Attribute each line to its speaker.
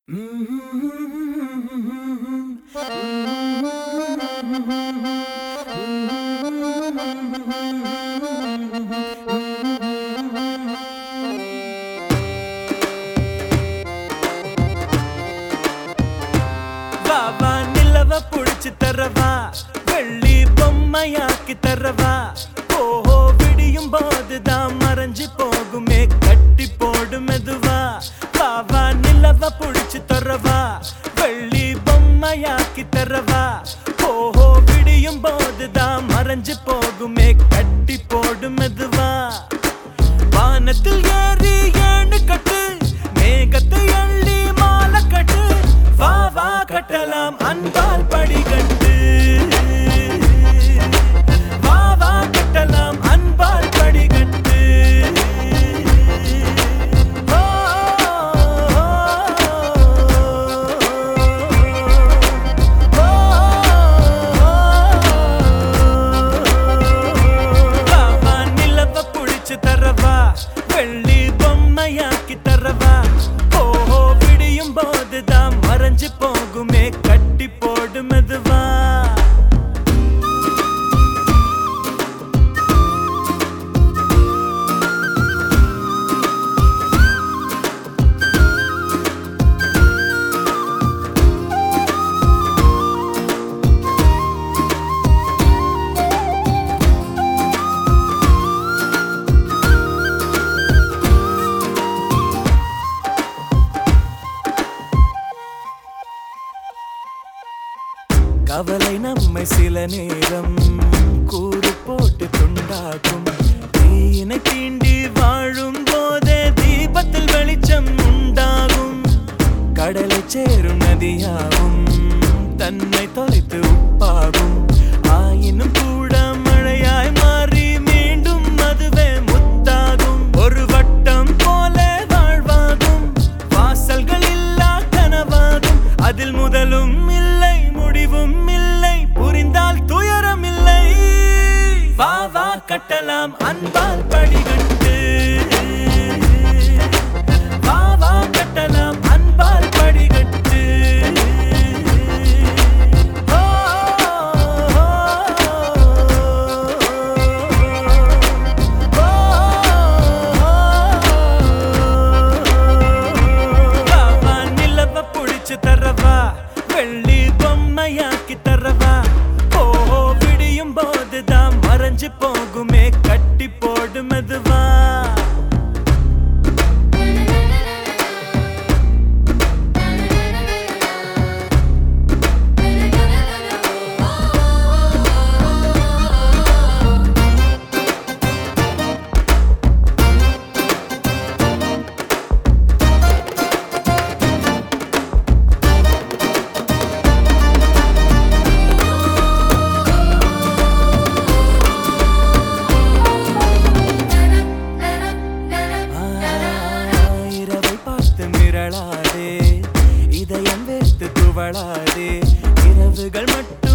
Speaker 1: வா வா நிலவ புடிச்சு தரவா வெள்ளி பொம்மையாக்கி தரவா ஓஹோ விடியும் போதுதான் மறைஞ்சு போகுமே கட்டி போடு மெதுவா வா வா நிலவ புடிச்சு தரவா வெள்ளி பொம்மையாக்கி தரவா ஓஹோ விடியும் போதுதான் மறைஞ்சு போகுமே கட்டி போடு மெதுவா வானத்தில் ஏறி ஏணு கட்டு மேகத்தை அள்ளி மாலை கட்டு வா வா கட்டலாம் அன்பால் படிகட்டு வா வா கட்டலாம் அன்பால் படிகட்டு ஓ, ஓ, வா வா நிலவ புடிச்சு தரவா வெள்ளி பொம்மையாக்கி தரவா ஓஹோ விடியும் போதுதான் மறைஞ்சு போகுமே கட்டி போடு மெதுவா கவலை நம்மை சில நேரம் கூறு போட்டு துண்டாக்கும் தீயினை தீண்டி வாழும் போதே தீபத்தில் வெளிச்சம் உண்டாகும் கடலை சேரும் நதியாகும் தன்னை தொலைத்து உப்பாகும் ஆயினும் கூட மழையாய் மாறி மீண்டும் அதுவே முத்தாகும் ஒரு வட்டம் போல வாழ்வாகும் வாசல்கள் இல்லா கனவாகும் அதில் முதலும் இல்லை முடிவும் இல்லை புரிந்தால் துயரம் இல்லை வா வா கட்டலாம் அன்பால் படிகட்டு வா வா கட்டலாம் அன்பால் படிகட்டு ஓ, வா வா நிலவ புடிச்சு தரவா வெள்ளி பொம்மையாக்கி தரவா ஓஹோ விடியும் போதுதான் மறைஞ்சு போகுமே கட்டி போடு மெதுவா இரவை பார்த்து மிரளாதே இதயம் வைத்து துவளாதே இரவுகள் மட்டும்